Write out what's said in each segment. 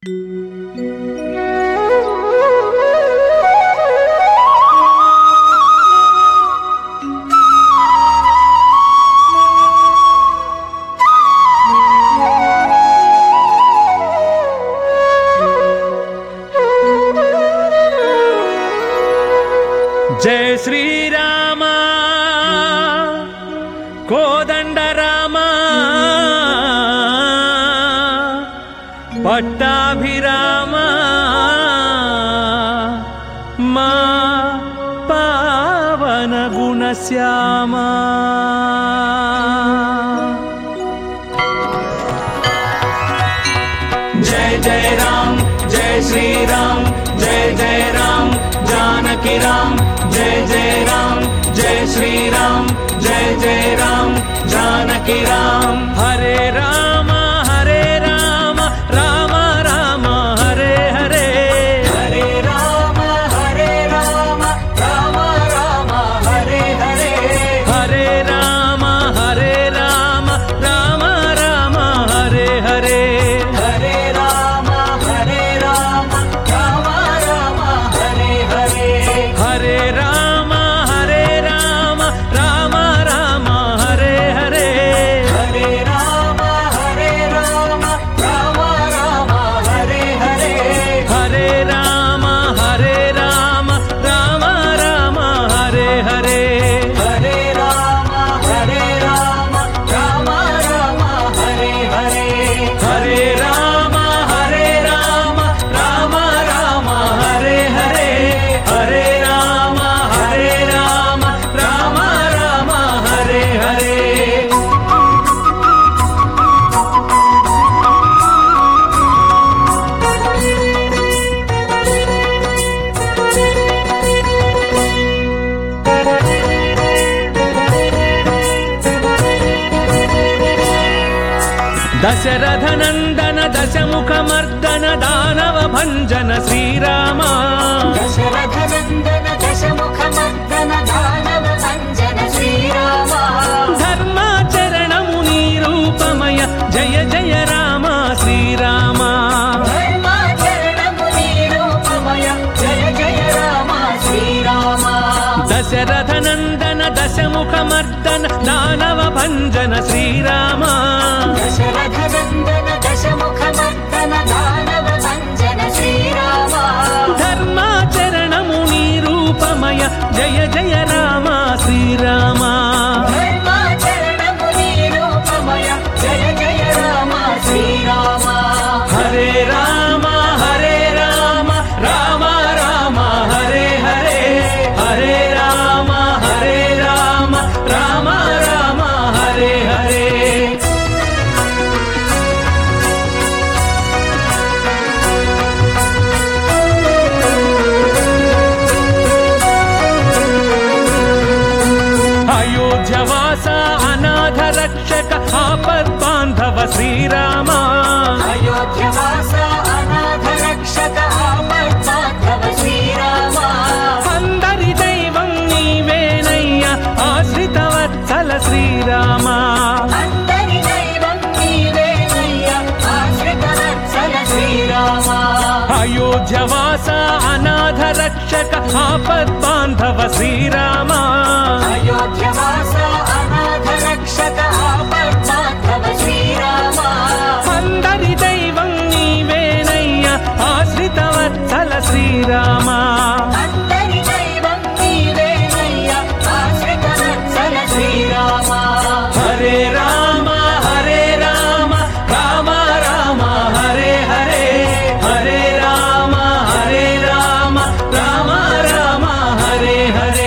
జయ శ్రీరామ కోదండ రామ పట్టాభిరామ మా పావన గుణశ్యామ जय जय राम जय श्री राम जय जय राम जानकी राम जय जय राम जय श्री राम जय जय राम जानकी राम हरे राम हरे राम राम राम हरे हरे हरे राम हरे राम राम राम हरे हरे हरे राम हरे राम राम राम हरे हरे हरे राम हरे राम राम राम हरे हरे हरे राम हरे राम राम राम हरे हरे हरे राम हरे राम राम राम हरे हरे हरे राम हरे राम राम राम हरे हरे हरे राम हरे राम राम राम हरे हरे हरे राम हरे राम राम राम हरे हरे हरे राम हरे राम राम राम हरे हरे దశరథ నందన దశముఖమర్దన దానవ భంజన శ్రీరామ దశరథ నందన దశముఖమర్దన దానవ భంజన శ్రీరామ ధర్మాచరణము నీ రూపమయ జయ జయ రామ శ్రీరామ ధర్మాచరణము నీ రూపమయ జయ జయ రామ శ్రీరామ దశరథ నందన దశముఖమర్దన దానవ భంజన శ్రీరామ దశరథ నందన దశముఖమర్దన దానవ భంజన శ్రీరామ ధర్మాచరణము నీ రూపమయ జయ జయ రామ శ్రీరామ ధర్మాచరణము నీ రూపమయ జయ జయ రామ శ్రీరామ హరే రామ హరే రామ రామ రామ హరే హరే హరే రామ హరే రామ రామ రామ హరే హరే అయోధ్యవాస అనాథ రక్షక ఆపద్ బాంధవ శ్రీరామ అయోధ్యవాస అనాథ రక్షక ఆపద్బాంధవ శ్రీరామ అందరి దైవం నీవేనయ్య ఆశ్రిత వత్సల శ్రీరామ అందరి దైవం నీవేనయ్య ఆశ్రిత వత్సల శ్రీరామ అయోధ్యవాస అనాథ రక్షక ఆపద్ బాంధవ శ్రీరామ అయోధ్యవాస అనాథ రక్షక ఆపద్బాంధవ శ్రీరామ అందరి దైవం నీవేనయ్య ఆశ్రిత వత్సల శ్రీరామ అందరి దైవం నీవేనయ్య ఆశ్రిత వత్సల శ్రీరామ హరే రామ హరే రామ రామ రామ హరే హరే హరే రామ హరే రామ రామ రామ హరే హరే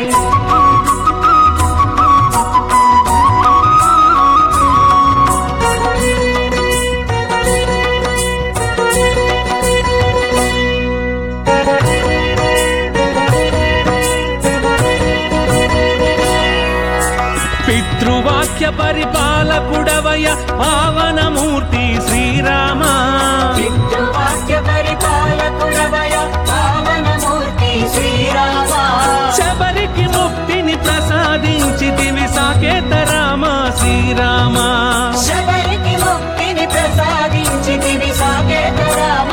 పితృవాక్య పరిపాలకుడవయ పావనమూర్తి శ్రీరామ పితృవాక్య పరిపాలకుడవయ పావనమూర్తి శ్రీరామ శబరికి ముక్తిని ప్రసాదించితివి సాకేత రామ శ్రీరామ శబరికి ముక్తిని ప్రసాదించితివి సాకేత రామ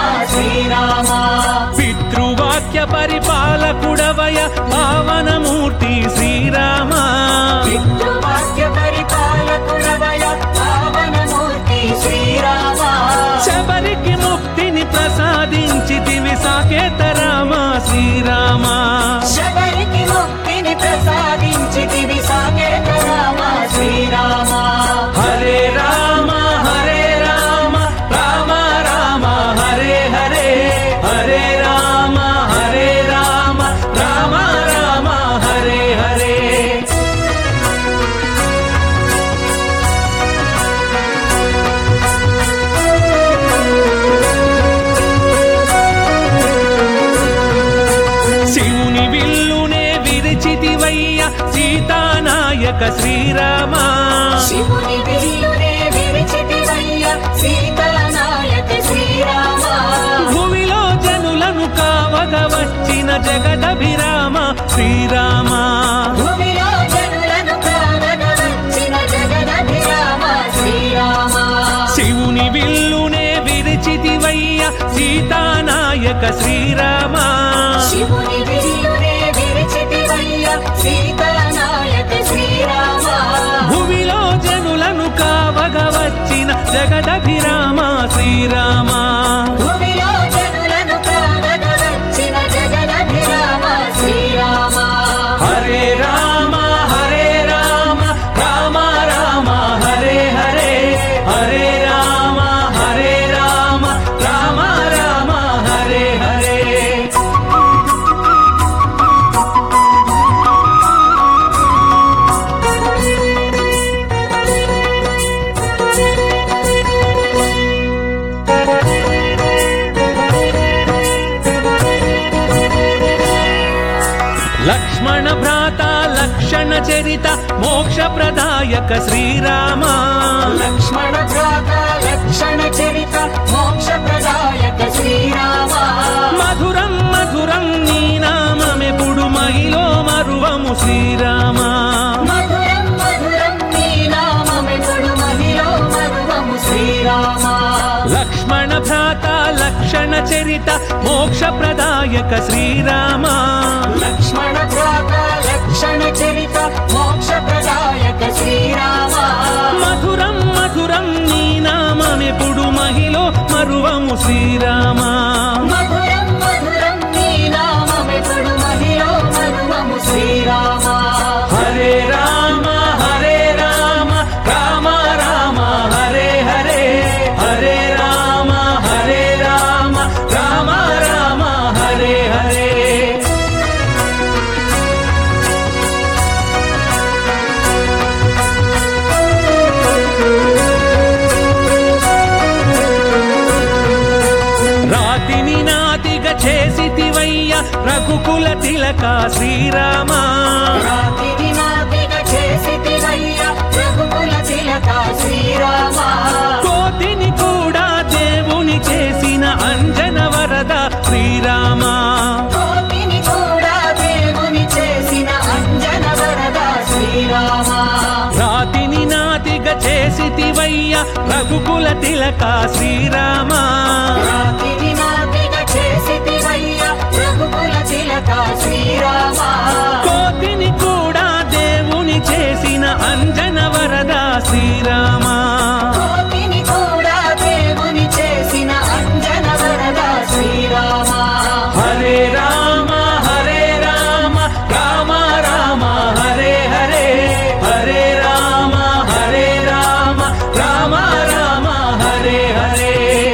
నాయక శ్రీరామ శివుని విల్లునే విరిచితివయ్య సీతానాయక శ్రీరామ భూమిలో జనులను కావగ వచ్చిన జగదభిరామ శ్రీరామ భూమిలో జనులను కావగ వచ్చిన జగదభిరామ శ్రీరామ శివుని విల్లునే విరిచితివయ్య సీతానాయక శ్రీరామ శివుని విల్లునే విరిచితివయ్య సీతానాయక శ్రీరామ భూమిలో జనులను కావగ వచ్చిన జగదభిరామ శ్రీరామ భూమిలో జనులను కావగ వచ్చిన జగదభిరామ శ్రీరామ హరే రామ హరే రామ రామ రామ హరే హరే హరే రామ హరే రామ రామ రామ హరే హరే లక్ష్మణ భ్రాత లక్షణ చరిత మోక్ష ప్రదాయక శ్రీరామ లక్ష్మణ భ్రాత లక్షణ చరిత మోక్ష ప్రదాయక శ్రీరామ మధురం మధురం నీ నామమెప్పుడు మహిలో మరువము శ్రీరామ మధురం మధురం నీ నామమెప్పుడు మహిలో మరువము శ్రీరామ లక్ష్మణ భ్రాత లక్షణ చరిత మోక్ష ప్రదాయక శ్రీరామ లక్ష్మణ భ్రాత లక్షణ చరిత మోక్ష ప్రదాయక శ్రీరామ మధురం మధురం నీ నామమెప్పుడు మహిలో మరువము శ్రీరామ మధురం మధురం నీ నామమెప్పుడు మహిలో మరువము శ్రీరామ హరే రామ హరే రామ రామ రామ హరే హరే హరే రామ హరే రామ రామ రామ హరే హరే రాతిని నాతిగా చేసితివయ్య రఘుకుల తిలక శ్రీరామ రాతిని నాతిక చేసితివయ్య రఘుకుల తిలక శ్రీరామ కోతిని కూడా దేవుని చేసిన అంజన వరద శ్రీరామ కోటిని కూడా దేవుని చేసిన అంజన వరద శ్రీరామ రాతిని నాతిగా చేసితివయ్య రఘుకుల తిలక శ్రీరామ రాతిని నాతిక చేసితివయ్య రఘుకుల తిలక శ్రీరామ కోతిని కూడా దేవుని చేసిన అంజన వరద శ్రీరామ కోటిని కూడా దేవుని చేసిన అంజన వరద శ్రీరామ హరే రామ హరే రామ రామ రామ హరే హరే హరే రామ హరే రామ రామ రామ హరే హరే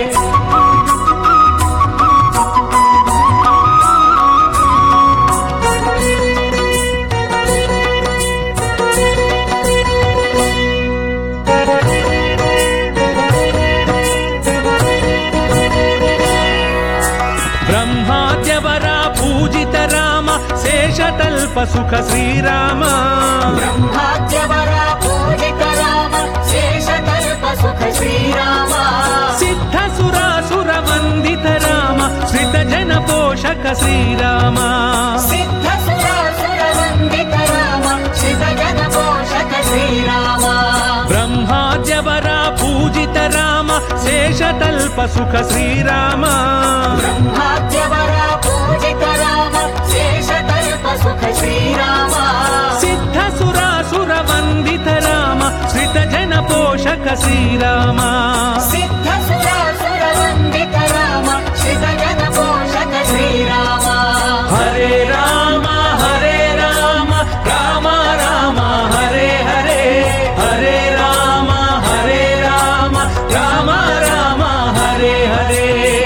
బ్రహ్మాద్యవర పూజిత రామ శేషతల్ప సుఖ శ్రీరామ బ్రహ్మాద్యవర పూజిత రామ శేషకల్ప సుఖ శ్రీరామ సిద్ధ సురాసుర వందిత రామ శ్రిత జన పోషక శ్రీరామ సిద్ధ సురాసుర వందిత రామ శివ జన పోషక శ్రీరామ బ్రహ్మాద్యవర పూజిత రామ శేషతల్ప సుఖ శ్రీరామ బ్రహ్మాద్యవర పూజిత రామ శేషకల్ప సుఖ శ్రీరామ సిద్ధ సురాసుర వందిత రామ శ్రిత జన పోషక శ్రీరామ సిద్ధ సురాసుర వందిత రామ శివ జన పోషక శ్రీరామ హరే రామ హరే రామ రామ రామ హరే హరే హరే రామ హరే రామ రామ రామ హరే హరే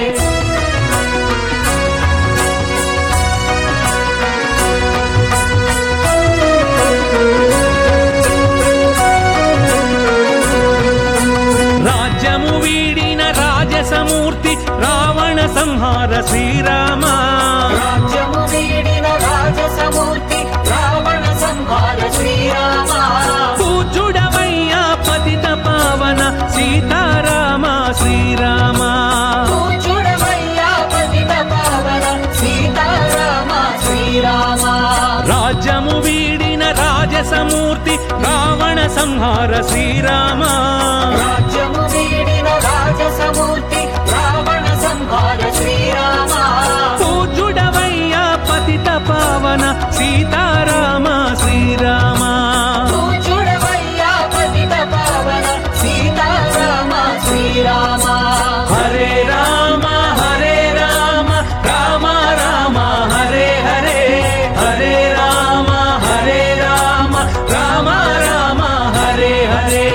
రాజ్యము వీడిన రాజసమూర్తి రావణ సంహార శ్రీరామ రాజ్యము వీడిన రాజసమూర్తి రావణ సంహార శ్రీరామ సంహార శ్రీరామ రాజ్యము వీడిన రాజసమూర్తి రావణ సంహార శ్రీరామ పూజుడవయ్యా పతిత పావన సీతారామ శ్రీరామ చూడవయ్యా పతిత పావన సీతారామ శ్రీరామ హరే రామ హరే రామ రామ రామ హరే హరే హరే రామ హరే రామ రామ రామ హరే హరే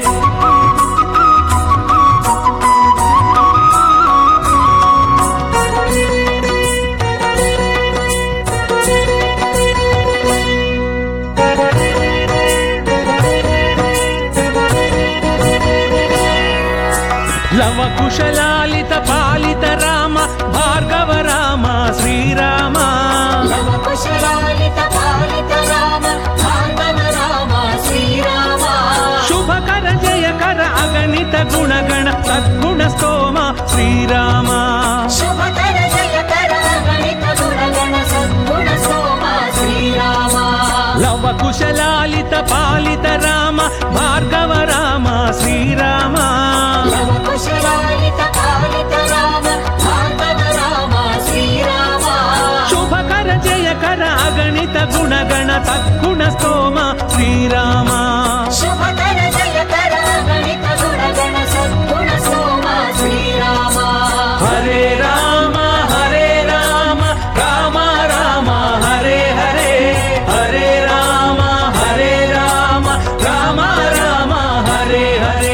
లవ కుశలాలిత పాలిత రామ భార్గవ రామ శ్రీరామ లవ కుశలాలిత పాలిత రామ భార్గవ రామ శ్రీరామ శుభకర జయకర అగణిత గుణగణ సద్గుణ స్తోమ శ్రీరామ శుభకర జయకర గణిత గుణగణ సద్గుణ సోమ శ్రీరామ లవ కుశలాలిత పాలిత రామ భార్గవ రామ శ్రీరామ లవ కుశలాలిత పాలిత రామ భార్గవ రామ శ్రీరామ శుభకర జయకర అగణిత గుణగణ సద్గుణ స్తోమ శ్రీరామ శుభకర జయకర గణిత గుణగణ సద్గుణ సోమ శ్రీరామ హరే రామ హరే రామ రామ రామ హరే హరే హరే రామ హరే రామ రామ రామ హరే హరే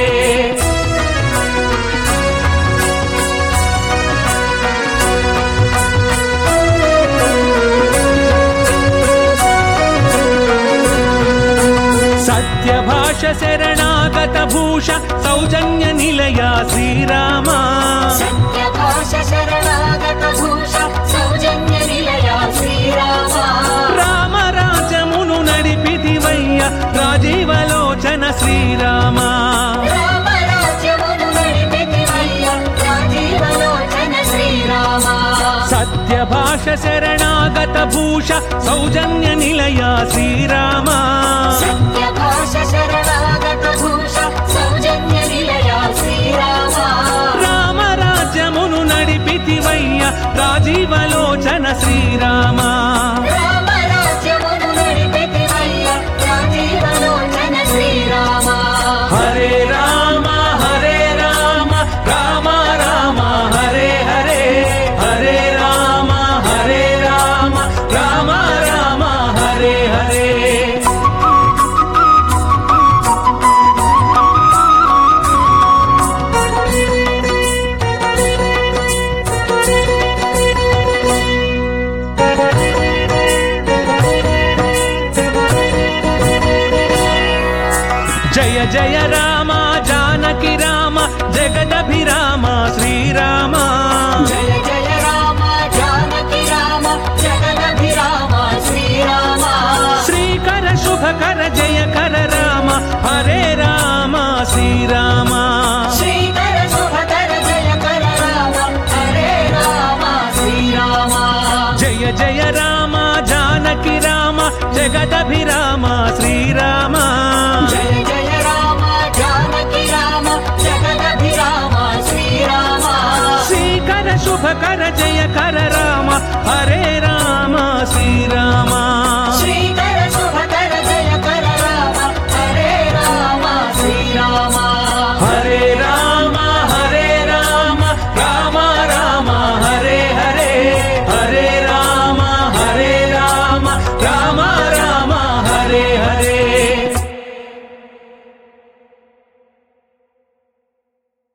సత్యభాష శరణాగత భూష సౌజన్య నిలయ శ్రీరామ సత్యభాష శరణాగత భూష సౌజన్య నిలయ శ్రీరామ రామ రాజమును నడిపితివయ్య రాజీవలోచన శ్రీరామ రామ రాజ్యమును నడిపితివయ్య రాజీవలోచన శ్రీరామ సత్యభాష శరణాగత భూష సౌజన్య నిలయ శ్రీరామ సత్యభాష శరణాగత భూష సౌజన్య నిలయ శ్రీరామ రామ రాజ్యమును నడిపితివయ్య రాజీవలోచన శ్రీరామ రామ రాజ్యమును నడిపితివయ్య రాజీవలోచన శ్రీరామ హరే రామ హరే రామ రామ రామ హరే హరే హరే రామ హరే రామ రామ రామ హరే హరే జయ జయ రామ జానకి రామ జగదభిరామ శ్రీరామ జయ జయ రామ జానకి రామ జగదభిరామ శ్రీరామ శ్రీకర శుభకర జయకర రామ హరే రామ శ్రీరామ శ్రీకర శుభకర జయకర రామ హరే రామ శ్రీరామ జయ జయ రామ జానకి రామ జగదభిరామ శ్రీరామ జయ జయ రామ జానకి రామ జగదభిరామ శ్రీరామ శ్రీకర శుభకర జయకర రామ హరే రామ శ్రీరామ శ్రీకర